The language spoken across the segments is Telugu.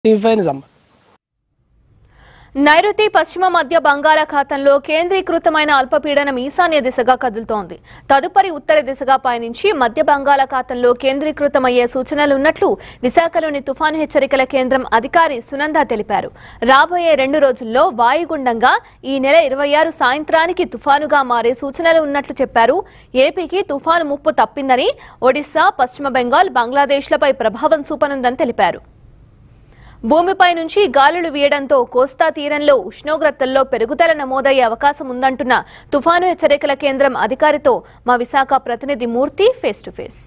టీవీ ఫైవ్ నిజామాబాద్ నైరుతి పశ్చిమ మధ్య బంగాళాఖాతంలో కేంద్రీకృతమైన అల్పపీడనం ఈశాన్య దిశగా కదులుతోంది తదుపరి ఉత్తర దిశగా పయనించి మధ్య బంగాళాఖాతంలో కేంద్రీకృతమయ్యే సూచనలున్నట్లు విశాఖలోని తుఫాను హెచ్చరికల కేంద్రం అధికారి సునంద తెలిపారు రాబోయే రెండు రోజుల్లో వాయుగుండంగా ఈ నెల ఇరవై ఆరు సాయంత్రానికి తుఫానుగా మారే సూచనలు ఉన్నట్లు చెప్పారు ఏపీకి తుఫాను ముప్పు తప్పిందని ఒడిశా పశ్చిమ బెంగాల్ బంగ్లాదేశ్లపై ప్రభావం చూపనుందని తెలిపారు భూమిపై నుంచి గాలులు వీయడంతో కోస్తా తీరంలో ఉష్ణోగ్రతల్లో పెరుగుదల నమోదయ్యే అవకాశం ఉందంటున్న తుఫాను హెచ్చరికల కేంద్రం అధికారితో మా విశాఖ ప్రతినిధి మూర్తి ఫేస్ టు ఫేస్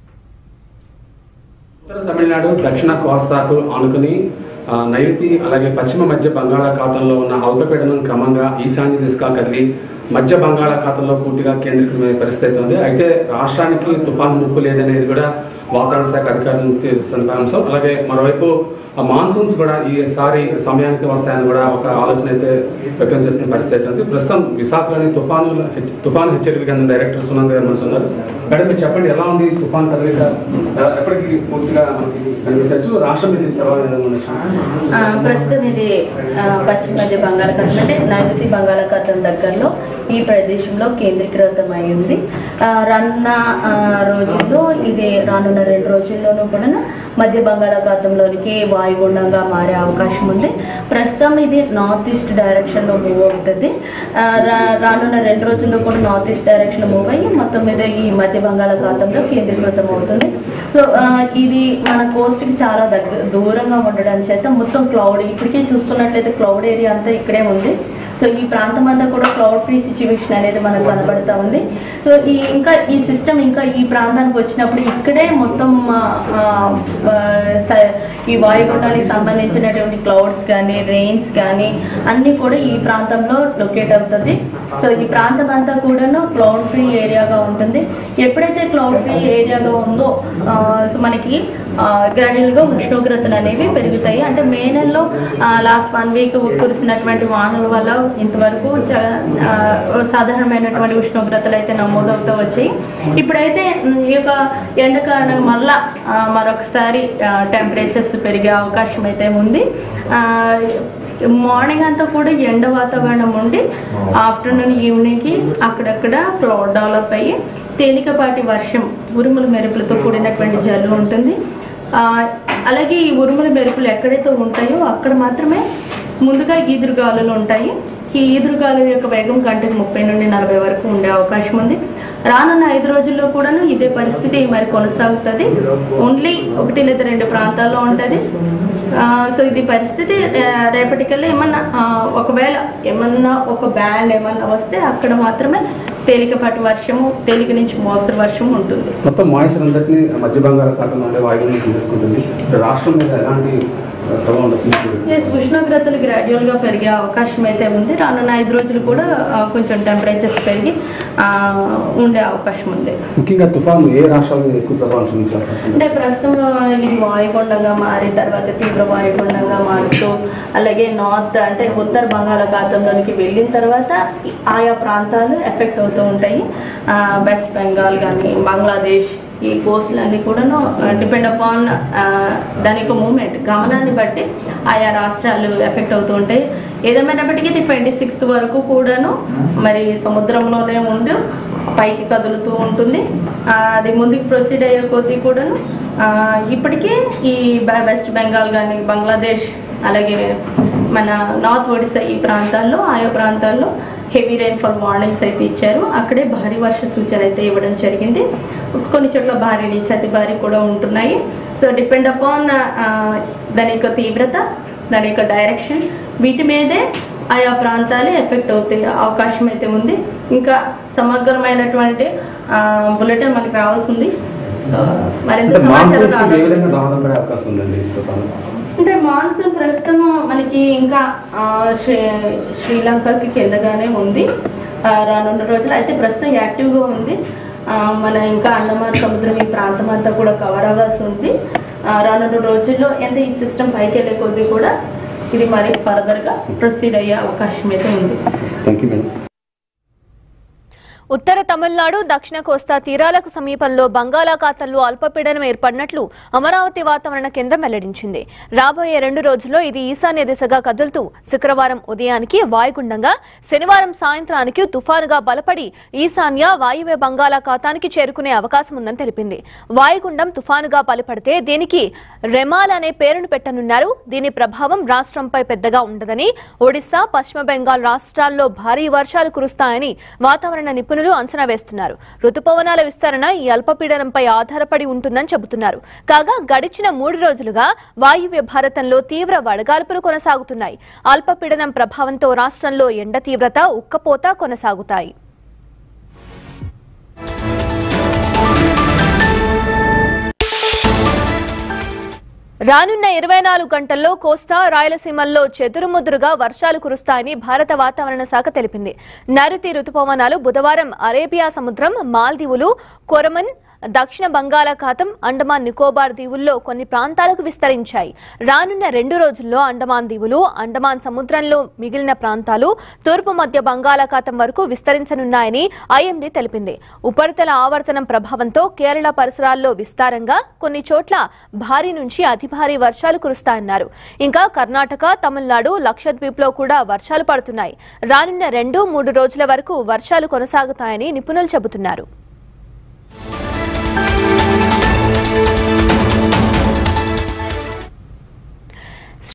ఉత్తర తమిళనాడు దక్షిణ కోస్తాకు ఆనుకుని ఆ, నైరుతి అలాగే పశ్చిమ మధ్య బంగాళాఖాతంలో ఉన్న అల్పపీడనం క్రమంగా ఈశాన్య దిశగా కదిలి మధ్య బంగాళాఖాతంలో పూర్తిగా కేంద్రీకృతమైన పరిస్థితి ఉంది అయితే రాష్ట్రానికి తుఫాను ముప్పు లేదనేది కూడా వాతావరణ శాఖ అధికారులు తెలుస్తున్న అంశం అలాగే మరోవైపు ఆ మాన్సూన్స్ కూడా ఈసారి సమయానికి వస్తాయని కూడా ఒక ఆలోచన అయితే వ్యక్తం చేస్తున్న పరిస్థితి ఉంది ప్రస్తుతం విశాఖలోని తుఫాను హెచ్చ- తుఫాను హెచ్చరికల కేంద్రం డైరెక్టర్ సునంద్ గారు మనతున్నారు మేడం మీరు చెప్పండి ఎలా ఉంది ఈ తుఫాన్ కదలిక ఆ, ఎప్పటికి పూర్తిగా మనకి కనిపించవచ్చు రాష్ట్రం మీద ప్రభావం ఏదైనా ఉండొచ్చా? ఆ, ప్రస్తుతం ఇది ఆ, పశ్చిమ మధ్య బంగాళాఖాతం అంటే నైరుతి బంగాళాఖాతం దగ్గరలో ఈ ప్రదేశంలో కేంద్రీకృతమై ఉంది ఆ, రానున్న ఆ, రోజుల్లో ఇది రానున్న రెండు రోజుల్లోనూ కూడా మధ్య బంగాళాఖాతంలోనికి వాయుగుండంగా మారే అవకాశం ఉంది ప్రస్తుతం ఇది నార్త్ ఈస్ట్ డైరెక్షన్లో మూవ్ అవుతుంది ఆ, రా- రానున్న రెండు రోజుల్లో కూడా నార్త్ ఈస్ట్ డైరెక్షన్ మూవ్ అయ్యి మొత్తం మీద ఈ మధ్య బంగాళాఖాతంలో కేంద్రీకృతం అవుతుంది సో ఆ, ఇది మన కోస్ట్కి చాలా దగ్గర దూరంగా ఉండడం చేత మొత్తం క్లౌడ్ ఇప్పటికే చూసుకున్నట్లయితే క్లౌడ్ ఏరియా అంతా ఇక్కడే ఉంది సో ఈ ప్రాంతం అంతా కూడా క్లౌడ్ ఫ్రీ సిచ్యువేషన్ అనేది మనకు కనబడతా ఉంది సో ఈ ఇంకా ఈ సిస్టమ్ ఇంకా ఈ ప్రాంతానికి వచ్చినప్పుడు ఇక్కడే మొత్తం ఆ, ఆ, స- ఈ వాయుగుండానికి సంబంధించినటువంటి క్లౌడ్స్ కానీ రెయిన్స్ కానీ అన్నీ కూడా ఈ ప్రాంతంలో లొకేట్ అవుతుంది సో ఈ ప్రాంతం అంతా కూడాను క్లౌడ్ ఫ్రీ ఏరియాగా ఉంటుంది ఎప్పుడైతే క్లౌడ్ ఫ్రీ ఏరియాగా ఉందో ఆ, సో మనకి గ్రాడ్యువల్గా ఉష్ణోగ్రతలు అనేవి పెరుగుతాయి అంటే మే నెలలో లాస్ట్ వన్ వీక్ కురిసినటువంటి వానల వల్ల ఇంతవరకు చ- ఆ, సాధారణమైనటువంటి ఉష్ణోగ్రతలు అయితే నమోదవుతూ వచ్చాయి ఇప్పుడైతే ఉమ్, ఈ యొక్క ఎండ కారణంగా మళ్ళా ఆ, మరొకసారి టెంపరేచర్స్ పెరిగే అవకాశం అయితే ఉంది ఆ, మార్నింగ్ అంతా కూడా ఎండ వాతావరణం ఉండి ఆఫ్టర్నూన్ ఈవినింగ్కి అక్కడక్కడ డెవలప్ అయ్యి తేలికపాటి వర్షం ఉరుముల మెరుపులతో కూడినటువంటి జల్లు ఉంటుంది ఆ, అలాగే ఈ ఉరుముల మెరుపులు ఎక్కడైతే ఉంటాయో అక్కడ మాత్రమే ముందుగా ఈదురుగాలులు ఉంటాయి ఈ ఈదురుగాలుల యొక్క వేగం గంటకు ముప్పై నుండి నలభై వరకు ఉండే అవకాశం ఉంది రానున్న ఐదు రోజుల్లో కూడాను ఇదే పరిస్థితి మరి కొనసాగుతుంది ఓన్లీ ఒకటి లేదా రెండు ప్రాంతాల్లో ఉంటుంది ఆ, సో ఇది పరిస్థితి ఆ, రేపటికల్లా ఏమన్నా ఆ, ఒకవేళ ఏమన్నా ఒక బ్యాండ్ ఏమన్నా వస్తే అక్కడ మాత్రమే తేలికపాటి వర్షము తేలిక నుంచి మోస్తరు వర్షం ఉంటుంది మొత్తం మాయిశ్చర్ అందరినీ మధ్య బంగాళాఖాతంలో ఉండే వాయువులను తీసుకుంటుంది రాష్ట్రం మీద ఎలాంటి ఆ, ప్రభావం ఉంటుంది ఎస్ ఉష్ణోగ్రతలు గ్రాడ్యువల్గా పెరిగే అవకాశం అయితే ఉంది రానున్న ఐదు రోజులు కూడా ఆ, కొంచెం టెంపరేచర్స్ పెరిగి ఆ, ఉండే అవకాశం ఉంది ముఖ్యంగా తుఫాను ఏ రాష్ట్రాల మీద ఎక్కువ ప్రభావం చూపించే అవకాశం ఉంది? అంటే ప్రస్తుతం ఇది వాయుగుండంగా మారి తర్వాత తీవ్ర వాయుగుండంగా మారుతూ అలాగే నార్త్ అంటే ఉత్తర బంగాళాఖాతంలోనికి వెళ్ళిన తర్వాత ఈ ఆయా ప్రాంతాలు ఎఫెక్ట్ అవుతూ ఉంటాయి ఆ, వెస్ట్ బెంగాల్ కానీ బంగ్లాదేశ్ ఈ కోస్టులన్నీ కూడాను డిపెండ్ అపాన్ దాని యొక్క మూమెంట్ గమనాన్ని బట్టి ఆయా రాష్ట్రాలు ఎఫెక్ట్ అవుతూ ఉంటాయి ఏదేమైనప్పటికీ ఇది ట్వంటీ సిక్స్త్ వరకు కూడాను మరి సముద్రంలోనే ఉండి పైకి కదులుతూ ఉంటుంది ఆ, అది ముందుకు ప్రొసీడ్ అయ్యే కొద్దీ కూడాను ఆ, ఇప్పటికే ఈ బ- వెస్ట్ బెంగాల్ కానీ బంగ్లాదేశ్ అలాగే మన నార్త్ ఒడిశా ఈ ప్రాంతాల్లో ఆయా ప్రాంతాల్లో హెవీ రైన్ఫాల్ వార్నింగ్స్ అయితే ఇచ్చారు అక్కడే భారీ వర్ష సూచన అయితే ఇవ్వడం జరిగింది కొన్ని చోట్ల భారీ నుంచి అతి భారీ కూడా ఉంటున్నాయి సో డిపెండ్ అపాన్ దాని యొక్క తీవ్రత దాని యొక్క డైరెక్షన్ వీటి మీదే ఆయా ప్రాంతాలు ఎఫెక్ట్ అవుతాయి అవకాశం అయితే ఉంది ఇంకా సమగ్రమైనటువంటి బులెటిన్ మనకి రావాల్సి ఉంది సో మరింత అంటే సమాచారం మాన్సూన్స్ ఏ రావాలి. విధంగా దోహదం పడే అవకాశం ఉందండి ఈ తుఫాను అంటే మాన్సూన్ ప్రస్తుతం మనకి ఇంకా ఆ, శ్రీ శ్రీలంకకి కిందగానే ఉంది ఆ, రానున్న రోజులు అయితే ప్రస్తుతం యాక్టివ్గా ఉంది ఆ, మన ఇంకా అండమాన్ సముద్రం ఈ ప్రాంతం అంతా కూడా కవర్ అవ్వాల్సి ఉంది ఆ, రానున్న రోజుల్లో ఎంత ఈ సిస్టమ్ పైకి వెళ్ళే కొద్దీ కూడా ఇది మరి ఫర్దర్గా ప్రొసీడ్ అయ్యే అవకాశం అయితే ఉంది థ్యాంక్ యూ మేడం ఉత్తర తమిళనాడు దక్షిణ కోస్తా తీరాలకు సమీపంలో బంగాళాఖాతంలో అల్పపీడనం ఏర్పడినట్లు అమరావతి వాతావరణ కేంద్రం వెల్లడించింది రాబోయే రెండు రోజుల్లో ఇది ఈశాన్య దిశగా కదులుతూ శుక్రవారం ఉదయానికి వాయుగుండంగా శనివారం సాయంత్రానికి తుఫానుగా బలపడి ఈశాన్య వాయువ్య బంగాళాఖాతానికి చేరుకునే అవకాశం ఉందని తెలిపింది వాయుగుండం తుఫానుగా బలపడితే దీనికి రెమాల్ అనే పేరును పెట్టనున్నారు దీని ప్రభావం రాష్ట్రంపై పెద్దగా ఉండదని ఒడిశా పశ్చిమ బెంగాల్ రాష్ట్రాల్లో భారీ వర్షాలు కురుస్తాయని వాతావరణ నిపుణులు అంచనా వేస్తున్నారు రుతుపవనాల విస్తరణ ఈ అల్పపీడనంపై ఆధారపడి ఉంటుందని చెబుతున్నారు కాగా గడిచిన మూడు రోజులుగా వాయువ్య భారతంలో తీవ్ర వడగాల్పులు కొనసాగుతున్నాయి అల్పపీడనం ప్రభావంతో రాష్ట్రంలో ఎండ తీవ్రత ఉక్కపోత కొనసాగుతాయి రానున్న ఇరవై నాలుగు గంటల్లో కోస్తా రాయలసీమల్లో చెదురుముదురుగా వర్షాలు కురుస్తాయని భారత వాతావరణ శాఖ తెలిపింది నైరుతి రుతుపవనాలు బుధవారం అరేబియా సముద్రం మాల్దీవులు కొరమన్ దక్షిణ బంగాళాఖాతం అండమాన్ నికోబార్ దీవుల్లో కొన్ని ప్రాంతాలకు విస్తరించాయి రానున్న రెండు రోజుల్లో అండమాన్ దీవులు అండమాన్ సముద్రంలో మిగిలిన ప్రాంతాలు తూర్పు మధ్య బంగాళాఖాతం వరకు విస్తరించనున్నాయని ఐఎండీ తెలిపింది ఉపరితల ఆవర్తనం ప్రభావంతో కేరళ పరిసరాల్లో విస్తారంగా కొన్ని చోట్ల భారీ నుంచి అతి భారీ వర్షాలు కురుస్తాయన్నారు ఇంకా కర్ణాటక తమిళనాడు లక్షద్వీప్లో కూడా వర్షాలు పడుతున్నాయి రానున్న రెండు మూడు రోజుల వరకు వర్షాలు కొనసాగుతాయని నిపుణులు చెబుతున్నారు